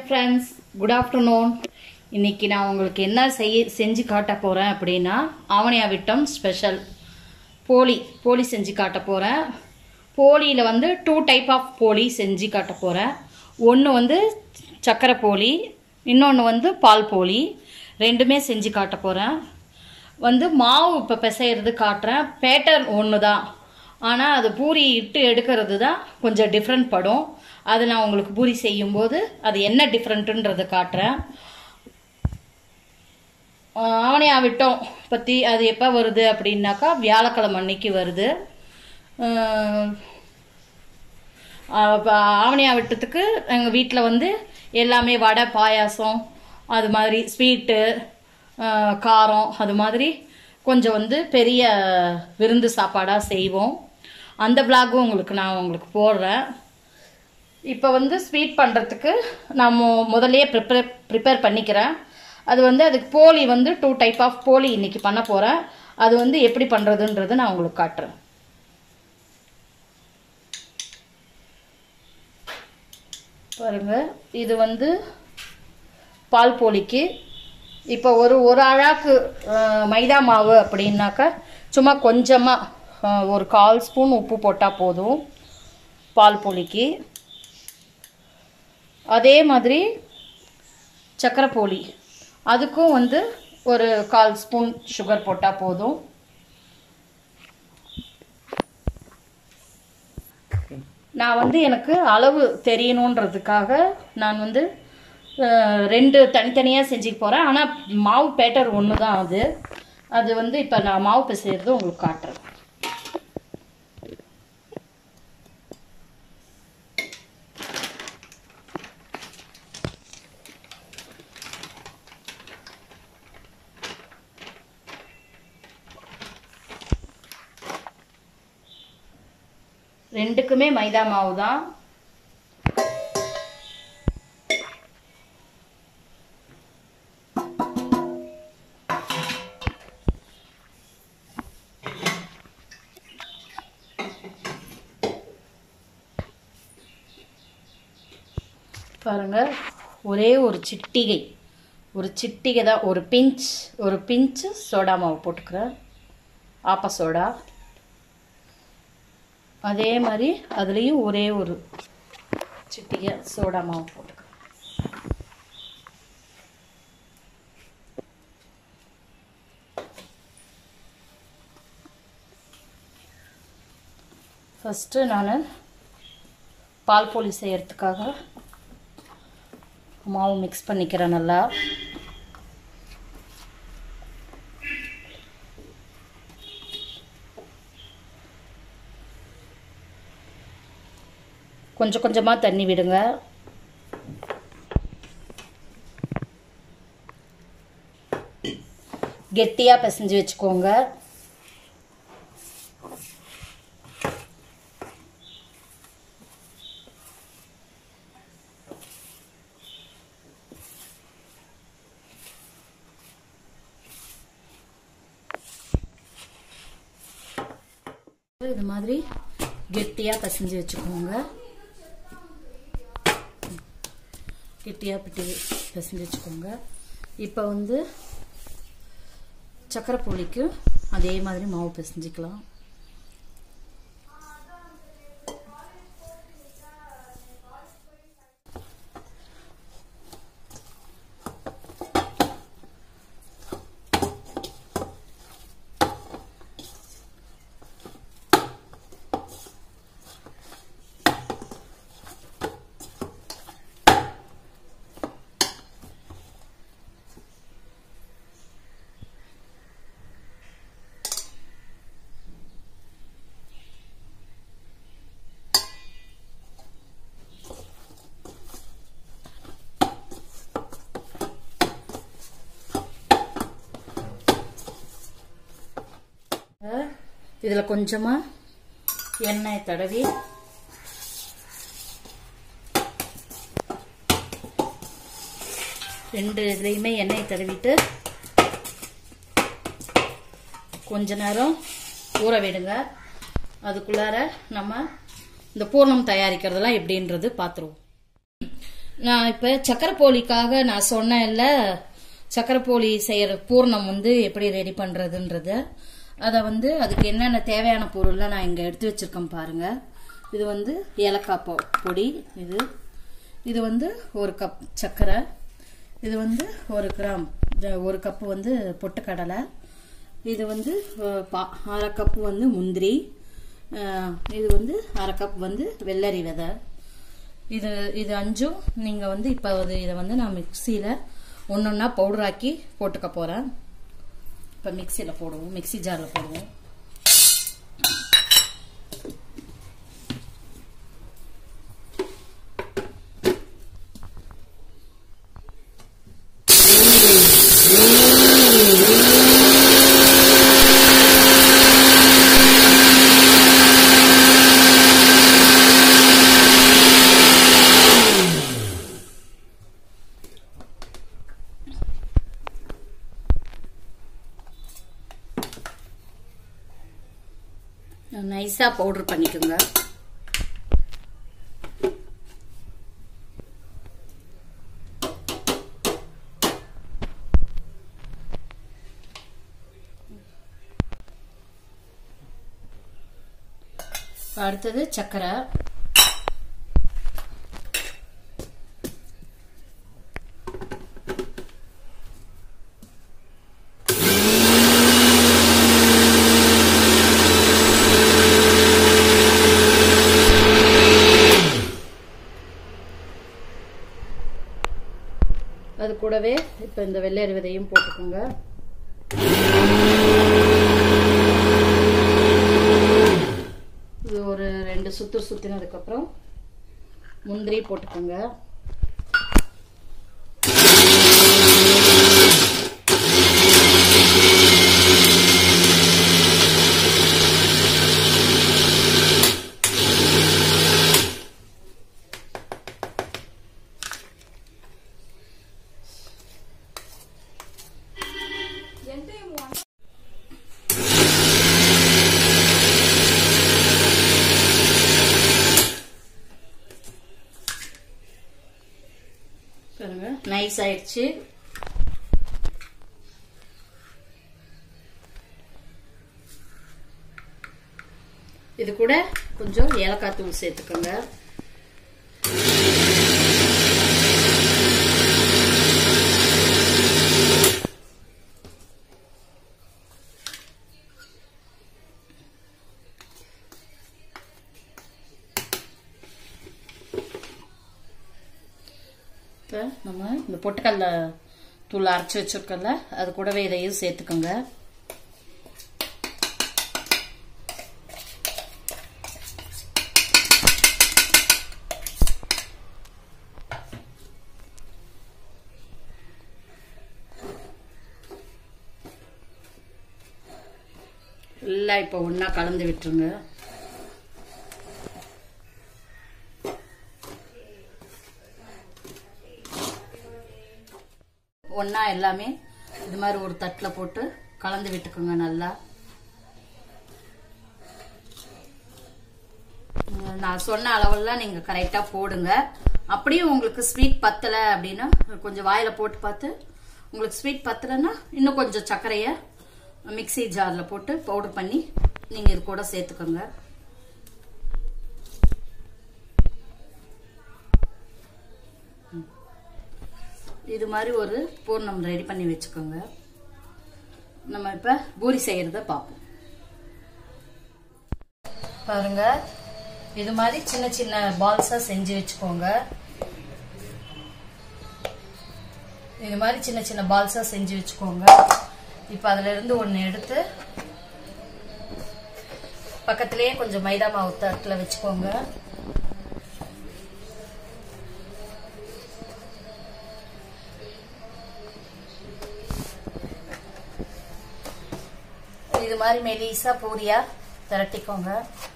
Friends good afternoon இன்னைக்கு நான் உங்களுக்கு என்ன செய்ய செஞ்சு காட்ட போகிறேன் அப்படின்னா ஆவணியா விட்டம் ஸ்பெஷல் போலி போலி செஞ்சு காட்ட போகிறேன் போலியில் வந்து டூ டைப் ஆஃப் போலி செஞ்சு காட்ட போகிறேன் ஒன்று வந்து சக்கரை போலி இன்னொன்று வந்து பால் போலி ரெண்டுமே செஞ்சு காட்ட போகிறேன் வந்து மாவு இப்போ பிசைறது காட்டுறேன் பேட்டர்ன் ஒன்று தான் ஆனால் அது பூரி இட்டு எடுக்கிறது தான் கொஞ்சம் டிஃப்ரெண்ட் படும் அது நான் உங்களுக்கு பூரி செய்யும்போது அது என்ன டிஃப்ரெண்ட்டுன்றதை காட்டுறேன் ஆஹ் ஆவணியா விட்டோம் பற்றி அது எப்போ வருது அப்படின்னாக்கா வியாழக்கிழமை அன்னைக்கு வருது ஆஹ் அப்ப ஆவணியா விட்டத்துக்கு எங்கள் வீட்டில் வந்து எல்லாமே வடை பாயாசம் அது மாதிரி ஸ்வீட்டு காரம் அது மாதிரி கொஞ்சம் வந்து பெரிய விருந்து சாப்பாடாக செய்வோம் அந்த விலாகும் உங்களுக்கு நான் உங்களுக்கு போடுறேன் இப்போ வந்து ஸ்வீட் பண்ணுறதுக்கு நான் மு- முதல்லயே ப்ரிப்பேர் ப்ரிப்பேர் பண்ணிக்கிறேன் அது வந்து அதுக்கு போலி வந்து டூ டைப் ஆஃப் போலி இன்னைக்கு பண்ண போகிறேன் அது வந்து எப்படி பண்ணுறதுன்றதை நான் உங்களுக்கு காட்டுறேன் பாருங்க இது வந்து பால் போலிக்கு இப்போ ஒரு ஒரு அழாக்கு அஹ், மைதா மாவு அப்படின்னாக்கா சும்மா கொஞ்சமாக ஒரு கால் ஸ்பூன் உப்பு போட்டால் போதும் பால் போலிக்கு அதே மாதிரி சக்கரை போலி அதுக்கும் வந்து ஒரு கால் ஸ்பூன் சுகர் போட்டால் போதும் நான் வந்து எனக்கு அளவு தெரியணுன்றதுக்காக நான் வந்து அஹ், ரெண்டு தனித்தனியாக செஞ்சுக்க போகிறேன் ஆனால் மாவு பேட்டர் ஒன்று தான் அது அது வந்து இப்போ நான் மாவு பிசைறது உங்களுக்கு காட்டுறேன் ரெண்டுக்குமே மைதா மாவு தான் பாருங்க ஒரே ஒரு சிட்டிகை ஒரு சிட்டிகை தான் ஒரு பிஞ்ச் ஒரு பிஞ்சு சோடா மாவு போட்டுக்கிறேன் ஆப்ப சோடா அதே மாதிரி அதுலேயும் ஒரே ஒரு சிட்டிகை சோடா மாவு போட்டுக்கிறேன் ஃபஸ்ட்டு நான் பால் போலி செய்யறதுக்காக மாவு மிக்ஸ் பண்ணிக்கிறேன் நல்லா கொஞ்சம் கொஞ்சமாக தண்ணி விடுங்க கெட்டியாக பிசைஞ்சு வச்சுக்கோங்க இது மாதிரி கெட்டியாக பிசைஞ்சு வச்சுக்கோங்க கெட்டியாக பிட்டி பிசைஞ்சு வச்சுக்கோங்க இப்போ வந்து சக்கரை போலிக்கு அதே மாதிரி மாவு பிசைஞ்சிக்கலாம் இதில் கொஞ்சமாக எண்ணெய் தடவி ரெண்டு இதுலேயுமே எண்ணெய் தடவிட்டு கொஞ்ச நேரம் ஊற விடுங்க அதுக்குள்ளார நம்ம இந்த பூர்ணம் தயாரிக்கிறதெல்லாம் எப்படின்றது பார்த்துருவோம் நான் இப்போ சக்கரை போலிக்காக நான் சொன்னேன்ல சக்கரை போலி செய்யற பூர்ணம் வந்து எப்படி ரெடி பண்றதுன்றத அதை வந்து அதுக்கு என்னென்ன தேவையான பொருள்லாம் நான் இங்கே எடுத்து வச்சிருக்கேன் பாருங்க இது வந்து ஏலக்காய் பொ- பொடி இது இது வந்து ஒரு கப் சர்க்கரை இது வந்து ஒரு கிராம் ஜ- ஒரு கப்பு வந்து பொட்டுக்கடலை இது வந்து அஹ், பா- அரை கப்பு வந்து முந்திரி அஹ், இது வந்து அரை கப் வந்து வெள்ளரி விதை இது இது அஞ்சும் நீங்கள் வந்து இப்போ இதை வந்து நான் மிக்சியில் ஒன்று ஒன்றா பவுடராக்கி போட்டுக்க போகிறேன் இப்போ மிக்சியில் போடுவோம் மிக்ஸி ஜாரில் போடுவோம் நைஸாக பவுடர் பண்ணிக்கோங்க அடுத்தது சர்க்கரை அது கூடவே இப்போ இந்த வெள்ளரி விதையும் போட்டுக்கோங்க இது ஒரு ரெண்டு சுத்து சுத்தினதுக்கப்புறம் முந்திரி போட்டுக்கோங்க பாருங்க நைஸ் ஆயிடுச்சு இது கூட கொஞ்சம் ஏலக்காய் தூள் சேர்த்துக்கோங்க இப்போ நம்ம இந்த பொட்டுக்கடல தூள் அரைச்சி வச்சிருக்கோம்ல அது கூடவே இதையும் சேர்த்துக்கோங்க எல்லாம் இப்போ ஒன்றா கலந்து விட்டுருங்க ஒன்றா எல்லாமே இது மாதிரி ஒரு தட்டில் போட்டு கலந்து விட்டுக்கோங்க நல்லா உம், நான் சொன்ன அளவெல்லாம் நீங்கள் கரெக்டாக போடுங்க அப்படியும் உங்களுக்கு ஸ்வீட் பத்தலை அப்படின்னா கொஞ்சம் வாயில் போட்டு பார்த்து உங்களுக்கு ஸ்வீட் பத்தலைன்னா இன்னும் கொஞ்சம் சர்க்கரையை மிக்ஸி ஜாரில் போட்டு பவுடர் பண்ணி நீங்கள் இது கூட சேர்த்துக்கோங்க இது மாதிரி ஒரு பூர்ணம் ரெடி பண்ணி வச்சுக்கோங்க நம்ம இப்போ பூரி செய்யறத பார்ப்போம் பாருங்க இது மாதிரி சின்ன சின்ன பால்ஸா செஞ்சு வச்சுக்கோங்க இது மாதிரி சின்ன சின்ன பால்ஸா செஞ்சு வச்சுக்கோங்க இப்போ அதுல இருந்து ஒன்று எடுத்து பக்கத்திலேயே கொஞ்சம் மைதா மாவு தட்டில் வச்சுக்கோங்க இது மாதிரி மெலிசா பூரியா திரட்டிக்கோங்க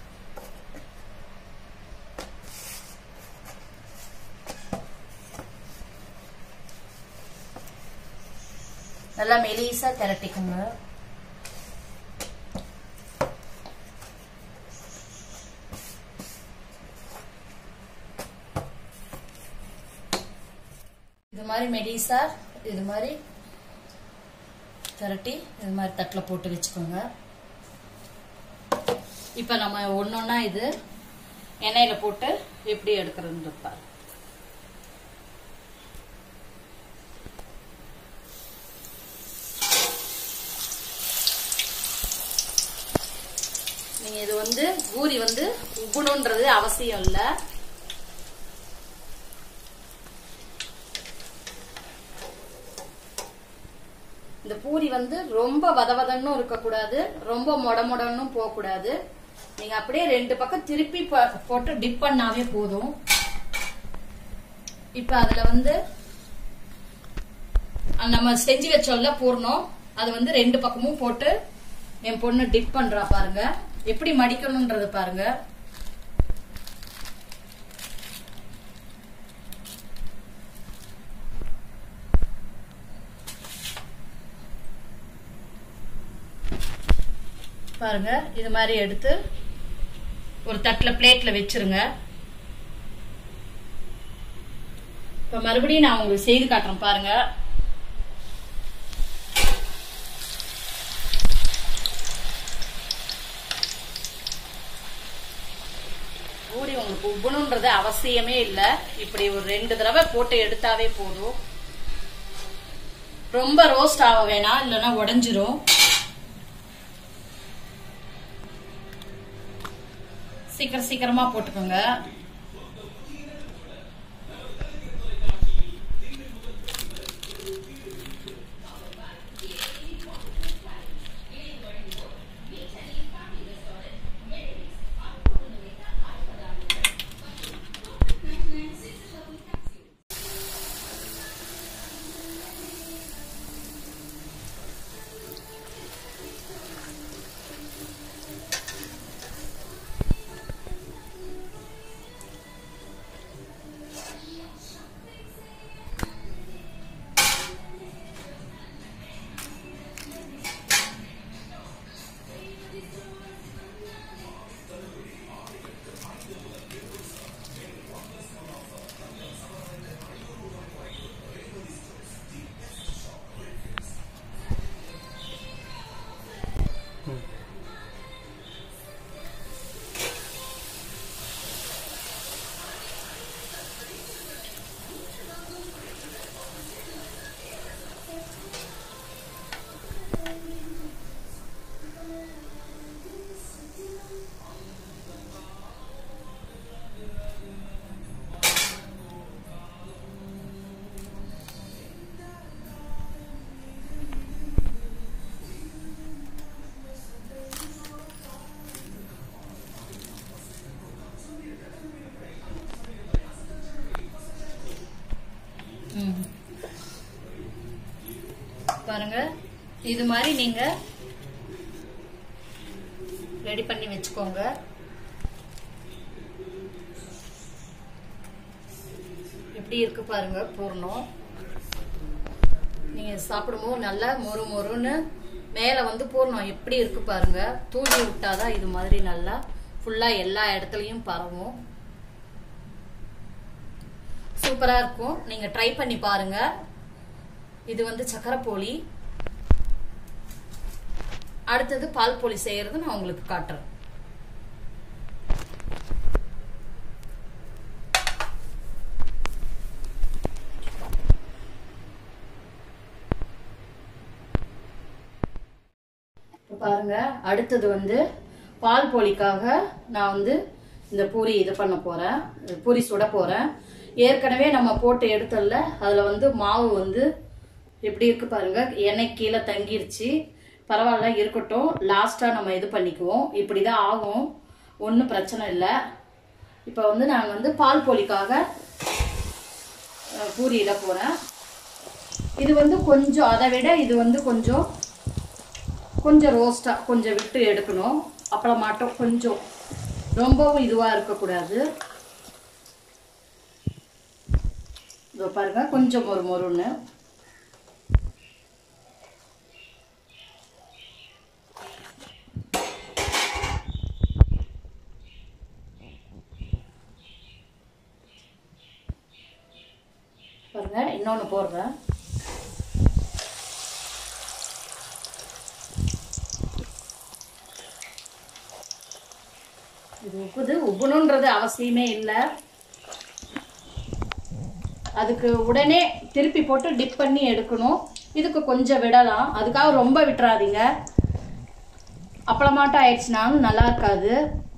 நல்லா மெலிசா திரட்டிக்கோங்க இது மாதிரி மெடிசா இது மாதிரி திரட்டி இது மாதிரி தட்டில் போட்டு வச்சுக்கோங்க இப்போ நம்ம ஒன்றொன்னா இது எண்ணெயில் போட்டு எப்படி எடுக்கிறதுன்னு இருப்பார் நீங்க இது வந்து பூரி வந்து உகுணுன்றது அவசியம் இல்லை இந்த பூரி வந்து ரொம்ப வதவதன்னும் இருக்கக்கூடாது ரொம்ப மொட மொடன்னும் போகக்கூடாது நீங்க அப்படியே ரெண்டு பக்கம் திருப்பி ப- போட்டு டிப் பண்ணாவே போதும் இப்ப அதுல வந்து அஹ் நம்ம செஞ்சு வச்சோம்ல பூர்ணம் அது வந்து ரெண்டு பக்கமும் போட்டு என் பொண்ணு டிப் பண்றா பாருங்க எப்படி மடிக்கணும்ன்றது பாருங்க பாருங்க இது மாதிரி எடுத்து ஒரு தட்டுல பிளேட்ல வச்சிருங்க இப்ப மறுபடியும் நான் உங்களுக்கு செய்து காட்டுறேன் பாருங்க பூரி உங்களுக்கு உப்பணுன்றது அவசியமே இல்லை இப்படி ஒரு ரெண்டு தடவை போட்டு எடுத்தாவே போதும் ரொம்ப ரோஸ்ட் ஆக வேணாம் இல்லைன்னா உடைஞ்சிரும் சீக்கிரம் சீக்கிரமா போட்டுக்கோங்க ம். பாருங்க இது மாதிரி நீங்க ரெடி பண்ணி வச்சுக்கோங்க எப்படி இருக்கு பாருங்க பூர்ணம் நீங்க சாப்பிடும்போது நல்லா மொறு மொறுன்னு மேல வந்து பூர்ணம் எப்படி இருக்கு பாருங்க தூண்டி விட்டாதான் இது மாதிரி நல்லா ஃபுல்லா எல்லா இடத்துலயும் பரவும் சூப்பரா இருக்கும் நீங்க ட்ரை பண்ணி பாருங்க இது வந்து சக்கரை போலி அடுத்தது பால் போலி செய்யறது நான் உங்களுக்கு காட்டுறேன் இப்ப பாருங்க அடுத்தது வந்து பால் போலிக்காக நான் வந்து இந்த பூரி இது பண்ண போறேன் பூரி சுட போறேன் ஏற்கனவே நம்ம போட்டு எடுத்தல அதுல வந்து மாவு வந்து எப்படி இருக்கு பாருங்க எண்ணெய் கீழே தங்கிருச்சு பரவாயில்ல இருக்கட்டும் லாஸ்டா நம்ம இது பண்ணிக்குவோம் இப்படிதான் ஆகும் ஒன்றும் பிரச்சனை இல்லை இப்போ வந்து நான் வந்து பால் போலிக்காக அஹ், பூரி இட போறேன் இது வந்து கொஞ்சம் அதை விட இது வந்து கொஞ்சம் கொஞ்சம் ரோஸ்ட்டாக கொஞ்சம் விட்டு எடுக்கணும் அப்புறம் மாட்டோம் கொஞ்சம் ரொம்பவும் இதுவாக இருக்கக்கூடாது இதோ பாருங்க கொஞ்சம் மொறு மொறுன்னு பாருங்க இன்னொன்று போடுறேன் இது உப்புது உப்புணுன்றது அவசியமே இல்லை அதுக்கு உடனே திருப்பி போட்டு டிப் பண்ணி எடுக்கணும் இதுக்கு கொஞ்சம் விடலாம் அதுக்காக ரொம்ப விட்டுறாதீங்க அப்பளமாட்டம் ஆயிடுச்சுனாலும் நல்லா இருக்காது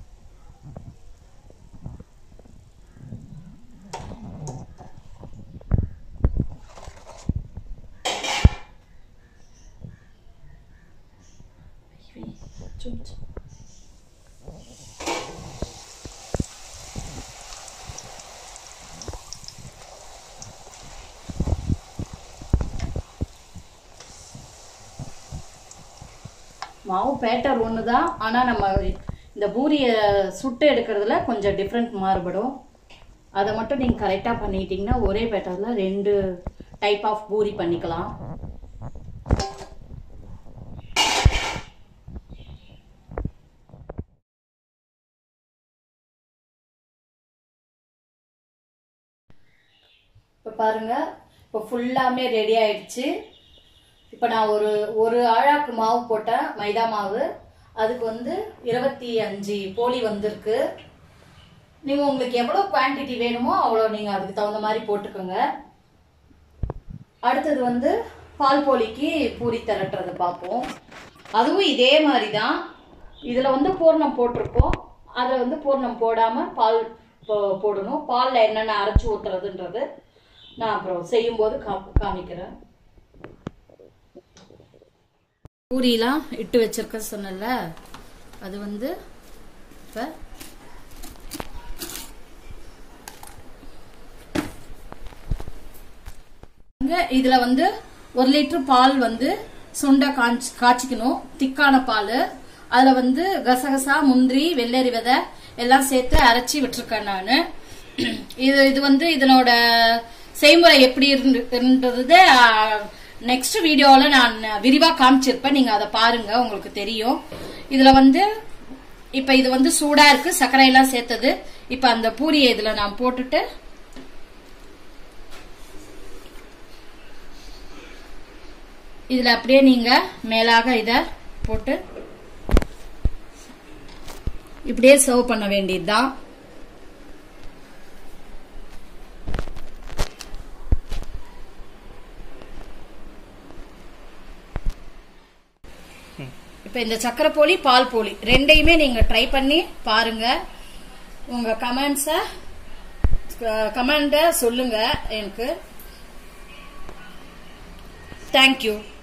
மாவு பேட்டர் ஒன்று தான் ஆனால் நம்ம இந்த பூரியை சுட்டு எடுக்கிறதுல கொஞ்சம் டிஃப்ரெண்ட் மாறுபடும் அதை மட்டும் நீங்கள் கரெக்டாக பண்ணிட்டீங்கன்னா ஒரே பேட்டரில் ரெண்டு டைப் ஆஃப் பூரி பண்ணிக்கலாம் இப்போ பாருங்க இப்போ ஃபுல்லாமே ரெடி ஆயிடுச்சு இப்போ நான் ஒரு ஒரு ஆழாக்கு மாவு போட்டேன் மைதா மாவு அதுக்கு வந்து இருபத்தி அஞ்சு போலி வந்திருக்கு நீங்கள் உங்களுக்கு எவ்வளோ குவான்டிட்டி வேணுமோ அவ்வளோ நீங்கள் அதுக்கு தகுந்த மாதிரி போட்டுக்கோங்க அடுத்தது வந்து பால் போலிக்கு பூரி திரட்டுறது பார்ப்போம் அதுவும் இதே மாதிரி தான் இதில் வந்து பூர்ணம் போட்டிருக்கோம் அதில் வந்து பூர்ணம் போடாமல் பால் போ- போடணும் பாலில் என்னென்ன அரைச்சி ஊற்றுறதுன்றது நான் அப்புறம் செய்யும்போது கா காமிக்கிறேன் பூரிலாம் இட்டு வச்சிருக்க சொன்னல அது வந்து இப்போ இங்க இதுல வந்து ஒரு லிட்டர் பால் வந்து சுண்டை காய்ச்சி காய்ச்சிக்கணும் திக்கான பால் அதுல வந்து கசகசா முந்திரி வெள்ளரி விதை எல்லாம் சேர்த்து அரைச்சி விட்டுருக்கேன் நான் இது இது வந்து இதனோட செய்முறை எப்படி இருந்து இருந்தது நெக்ஸ்ட் வீடியோவில் நான் விரிவாக காமிச்சிருப்பேன் நீங்கள் அதை பாருங்க உங்களுக்கு தெரியும் இதில் வந்து இப்போ இது வந்து சூடாக இருக்கு சர்க்கரையெல்லாம் சேர்த்தது இப்போ அந்த பூரியை இதில் நான் போட்டுட்டு இதில் அப்படியே நீங்கள் மேலாக இதை போட்டு இப்படியே சர்வ் பண்ண வேண்டியதுதான் இப்போ இந்த சக்கரை போலி பால் போலி ரெண்டையுமே நீங்கள் ட்ரை பண்ணி பாருங்க உங்கள் கமெண்ட்ஸை கமெண்ட்டை சொல்லுங்க எனக்கு தேங்க்யூ